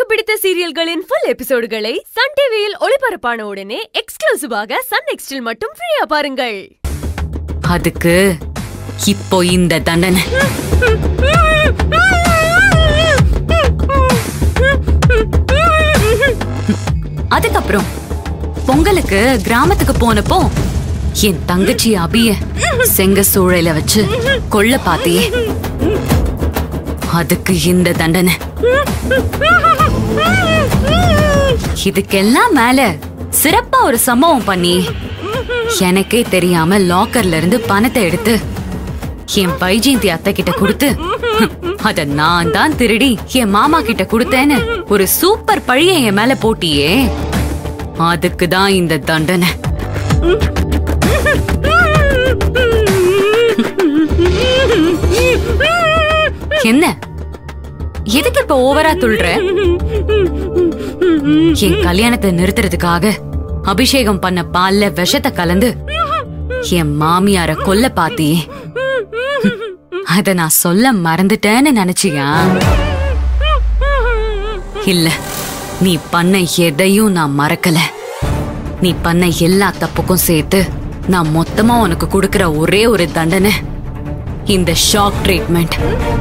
பிடித்த சீரியல்களின் full எபிசோடுகளை Sun டிவியில் ஒளிபரப்பான உடனே எக்ஸ்க்ளூசிவாக சன் நெக்ஸ்டில் மட்டும் ஃப்ரீயா பாருங்கள் அதுக்கு இப்போ இந்த தண்டனை அதுக்கப்புறம் பொங்கலுக்கு கிராமத்துக்கு போனப்போ என் தங்கச்சி அபிய செங்க சூழையில வச்சு கொல்ல பாத்தியே அதுக்கு இந்த தண்டனை இதுக்கெல்லாம் மேல சிறப்பா ஒரு சம்பவம் பண்ணி எனக்கே தெரியாம லாக்கர்ல இருந்து பணத்தை எடுத்து என் வைஜெயந்தி அத்தை கிட்ட கொடுத்து அத நான் தான் திருடி என் மாமா கிட்ட கொடுத்தேன்னு ஒரு சூப்பர் பழிய என் மேல போட்டியே அதுக்கு தான் இந்த தண்டனை என்ன எதுக்கு இப்ப ஓவரா துள்ற என் கல்யாணத்தை நிறுத்துறதுக்காக அபிஷேகம் பண்ண பால்ல விஷத்தை கலந்து என் மாமியார கொல்ல பாத்தியே அத நான் சொல்ல மறந்துட்டேன்னு நினைச்சியா இல்ல நீ பண்ண எதையும் நான் மறக்கல நீ பண்ண எல்லா தப்புக்கும் சேர்த்து நான் மொத்தமா உனக்கு கொடுக்கிற ஒரே ஒரு தண்டனை இந்த ஷாக் ட்ரீட்மெண்ட்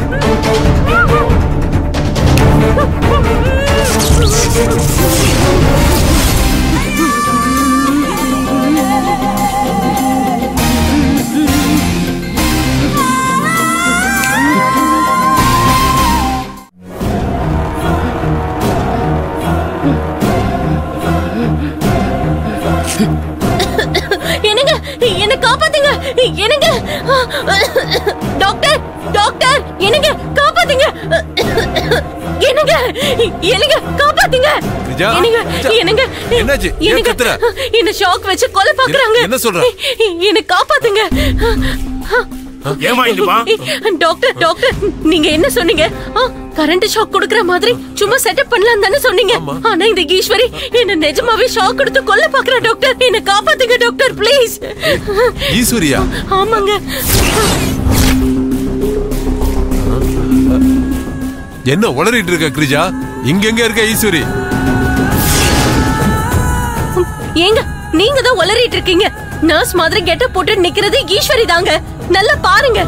என்னங்க என்ன காப்பாத்துங்க என்னங்க டாக்டர் டாக்டர் என்னங்க காப்பாத்துங்க என்னங்க என்னங்க காப்பாத்துங்க விஜயா, என்னங்க விஜயா, என்னங்க என்னாச்சு? ஏன் என்னங்க கத்துற? என்ன ஷாக் வச்சு கொலை பாக்குறாங்க என்ன- என்ன சொல்ற? என்ன காப்பாத்துங்க ஏமா இதுமா டாக்டர் டாக்டர் நீங்க என்ன சொன்னீங்க கரண்ட் ஷாக் கொடுக்கற மாதிரி சும்மா செட்டப் பண்ணலாம் தானே சொன்னீங்க ஆமா. ஆனா இந்த ஈஸ்வரி என்ன நிஜமாவே ஷாக் கொடுத்து கொல்ல பாக்குறா டாக்டர் என்ன காப்பாத்துங்க டாக்டர் ப்ளீஸ் ஈஸ்வரியா ஆமாங்க என்ன உளறிட்டு இருக்க கிரிஜா இங்க எங்க இருக்க ஈஸ்வரி ஏங்க நீங்க தான் உளறிட்டு இருக்கீங்க நர்ஸ் மாதிரி கெட்ட போட்டு நிக்கிறது ஈஸ்வரி தாங்க நல்லா பாருங்க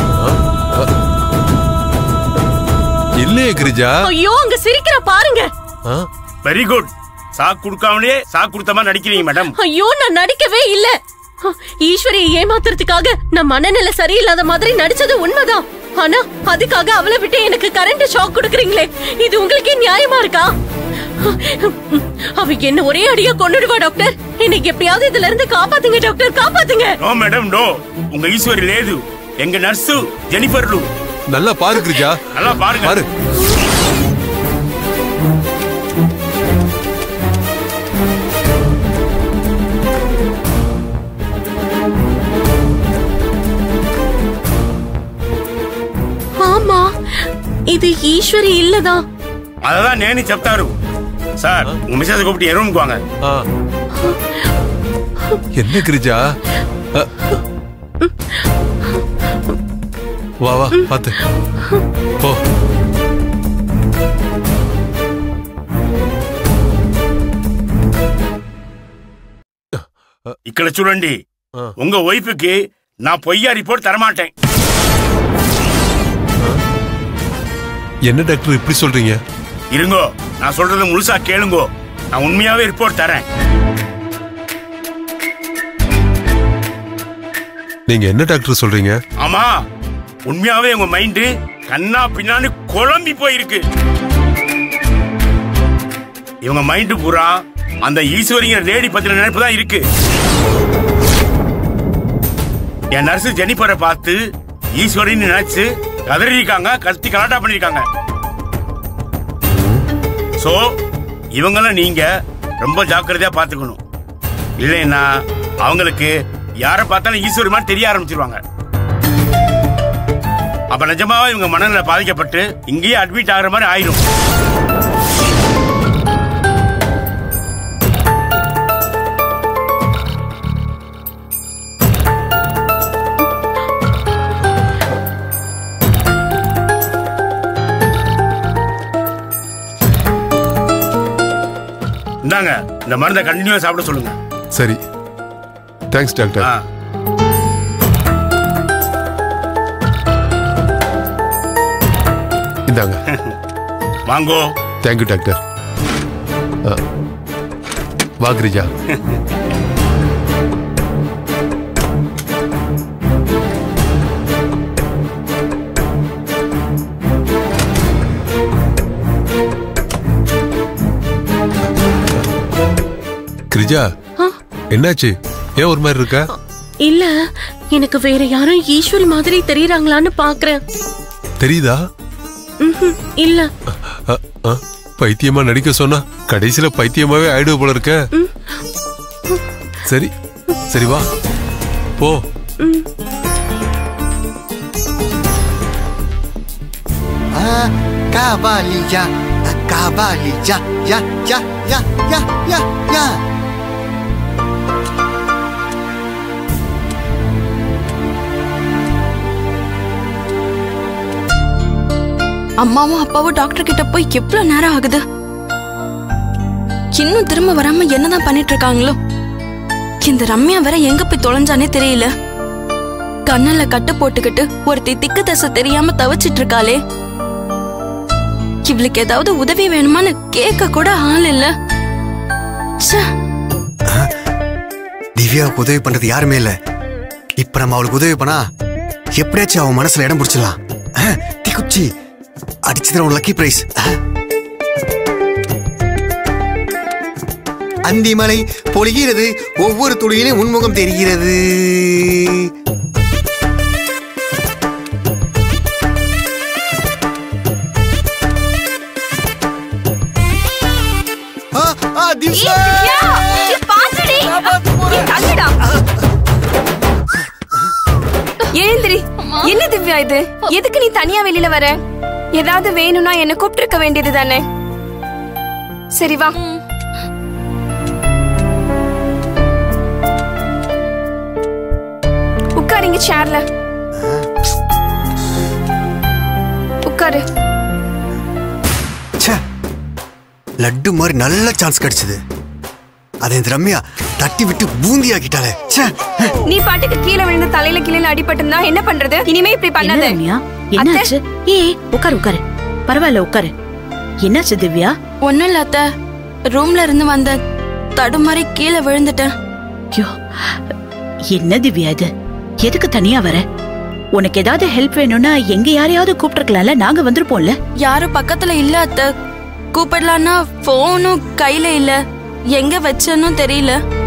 இல்லையே கிரிஜா ஐயோ அங்க சிரிக்கிற பாருங்க ஆ? வெரி குட் சாக்கு கொடுக்காமலே சாக்கு கொடுத்த மாதிரி நடிக்கிறீங்க மேடம் ஐயோ நான் நடிக்கவே இல்ல ஈஸ்வரியை ஏமாத்துறதுக்காக நான் மனநிலை சரியில்லாத மாதிரி நடிச்சது உண்மைதான் ஆனா அதுக்காக அவளை விட்டு எனக்கு கரண்ட் ஷாக் கொடுக்கறீங்களே இது உங்களுக்கே நியாயமா இருக்கா அவ என்ன ஒரே அடியா கொன்னுடுவா டாக்டர் எனக்கு எப்படியாவது இதுல இருந்து காப்பாத்துங்க டாக்டர் காப்பாத்துங்க நோ மேடம் நோ உங்க ஈஸ்வரி லேது எங்க நர்ஸு ஜெனிஃபர்லு நல்லா பாரு கிரிஜா நல்லா பாருங்க பாரு ஆமா இது ஈஸ்வரி இல்லதான் அததான் நேனு చెప్తారు சார் உங்க மிஸ்ஸஸ் கூப்பிட்டு என் ரூமுக்கு வாங்க ஆ. என்ன கிரிஜா அ. வா வா பாத்து போ ఇక్కడ చూడండి ఆ. உங்க ஒய்ஃபுக்கு நான் பொய்யா ரிப்போர்ட் தரமாட்டேன் என்ன டாக்டர் இப்படி சொல்றீங்க இருங்கோ நான் சொல்றத முழுசா கேளுங்கோ நான் உண்மையாவே ரிப்போர்ட் தரேன் நீங்க என்ன டாக்டர் சொல்றீங்க ஆமா உண்மையாவே உங்க மைண்டு கண்ணா பின்னான்னு குழம்பி போயிருக்கு இவங்க மைண்டு பூரா அந்த ஈஸ்வரிங்கிற லேடி பத்தின நினைப்பு தான் இருக்கு என் நர்ஸ் ஜெனிஃபரை பார்த்து ஈஸ்வரின்னு நினைச்சு கதறிருக்காங்க கத்தி கலாட்டா பண்ணிருக்காங்க சோ இவங்கள நீங்க ரொம்ப ஜாக்கிரதையா பாத்துக்கணும் இல்லைன்னா அவங்களுக்கு யாரை பார்த்தாலும் ஈஸ்வரி மாதிரி தெரிய ஆரம்பிச்சிருவாங்க அப்ப நிஜமாவே இவங்க மனநிலை பாதிக்கப்பட்டு இங்கேயே அட்மிட் ஆகுற மாதிரி ஆயிரும் இந்தாங்க இந்த மருந்தை கண்டினியூவா சாப்பிட சொல்லுங்க சரி தேங்க்ஸ் டாக்டர் ஆ இந்தாங்க வாங்கோ தேங்க்யூ டாக்டர் ஆ, வா கிரிஜா கிரிஜா என்னாச்சு ஏன் ஒரு மாதிரி இருக்க இல்ல எனக்கு வேற யாரும் ஈஸ்வரி மாதிரி தெரியறாங்களான்னு பாக்குறேன் தெரியுதா ம்ஹும், இல்ல அ, அ, பைத்தியமா நடிக்க சொன்னா கடைசியில பைத்தியமாவே ஆயிடுவ போல இருக்க சரி சரி வா போ Ah, cavalilla, ah, cavalilla, ya, ya, ya, ya, ya, ya. அம்மாவும் அப்பாவும் டாக்டர் கிட்ட போய் எவ்வளவு நேரம் ஆகுது இன்னும் திரும்ப வராம என்னதான் பண்ணிட்டு இருக்காங்களோ இந்த ரம்யா வேற எங்க போய் தொலைஞ்சானே தெரியல கண்ணல்ல கட்டு போட்டுக்கிட்டு ஒருத்தி திக்கு தசை தெரியாம தவிச்சிட்டு இருக்காளே இவளுக்கு ஏதாவது உதவி வேணுமான்னு கேட்க கூட ஆள் இல்ல ச்சே, திவ்யாவுக்கு உதவி பண்றது யாருமே இல்ல இப்ப நம்ம அவளுக்கு உதவி பண்ணா எப்படியாச்சும் அவன் மனசுல இடம் பிடிச்சிடலாம் ஆ, தீக்குச்சி அடிச்சதுல ஒரு லக்கி பிரைஸ் அந்திமலை பொழிகிறது ஒவ்வொரு துளியிலும் உன்முகம் தெரிகிறது ஆ, ஆ, திவ்யா! எழுந்திரி என்ன திவ்யா இது எதுக்கு நீ தனியா வெளியில வர ஏதாவது வேணும்னா என்ன கூப்பிட்டிருக்க வேண்டியது தானே சரி வா உட்காருங்க சேர்ல உட்காரு ச்சே லட்டு மாதிரி நல்ல சான்ஸ் கிடைச்சது அதை இந்த ரம்யா தட்டி விட்டு பூந்தி ஆக்கிட்டாளே ச்சே நீ பாட்டுக்கு கீழே விழுந்து தலையில கீழே அடிபட்டிருந்தா என்ன பண்றது இனிமே இப்படி என்ன பண்ணாத ரம்யா என்னாச்சு ஏய் உட்காரு உட்காரு பரவாயில்ல உட்காரு என்னாச்சு திவ்யா ஒண்ணும் இல்ல அத்தை ரூம்ல இருந்து வந்த தடுமாறி கீழே விழுந்துட்டேன் ஐயோ என்ன திவ்யா இது எதுக்கு தனியா வர உனக்கு ஏதாவது ஹெல்ப் வேணும்னா எங்க யாரையாவது கூப்பிட்டுருக்கலாம்ல நாங்க வந்திருப்போம்ல யாரும் பக்கத்துல இல்ல அத்தை கூப்பிடலான்னா போனும் கையில இல்ல எங்க வச்சேன்னு தெரியல